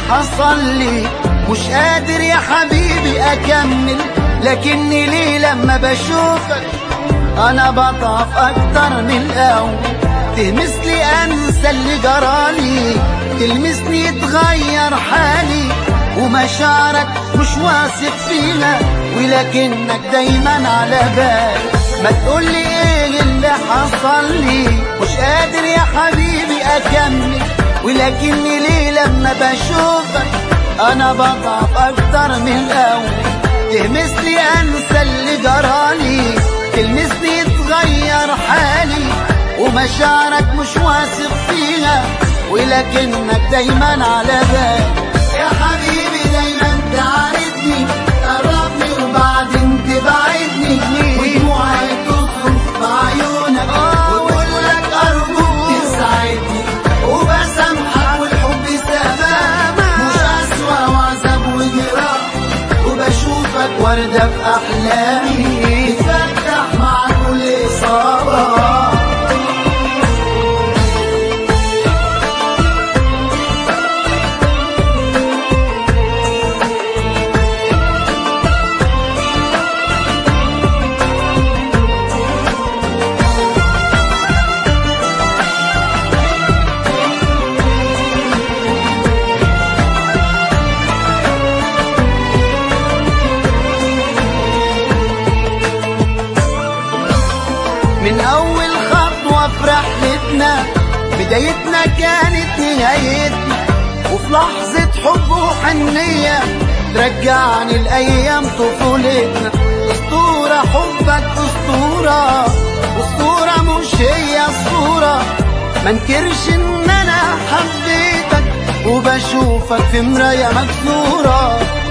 حصل لي مش قادر يا حبيبي اكمل لكني ليه لما بشوفك انا بضعف اكتر من الاول تهمس لي انسى اللي جرالي تلمسني يتغير حالي ومشاعرك مش واثق فيها ولكنك دايما على بالي ما تقولي ايه اللي حصل لي مش قادر يا حبيبي اكمل ولكني ليه لما بشوفك انا بضعف اكتر من الاول تهمس لي انسى اللي جرالي تلمسني يتغير حالي ومشاعرك مش واثق فيها ولكنك دايما على بالي يا حبيبي دايما تعاندني تقربني وبعدين تبعدني ودموعي تصرف بعيونك وتقول لك ارجوك تساعدني وبسامحك والحب سبب مش اسوأ وعذاب وجراح وبشوفك وردة في احلامي تفتح مع كل اصابه من أول خطوة في رحلتنا بدايتنا كانت نهايتنا وفي لحظة حب وحنية ترجعني لأيام طفولتنا أسطورة حبك أسطورة أسطورة مش هي الصورة منكرش إن أنا حبيتك وبشوفك في مراية مكسورة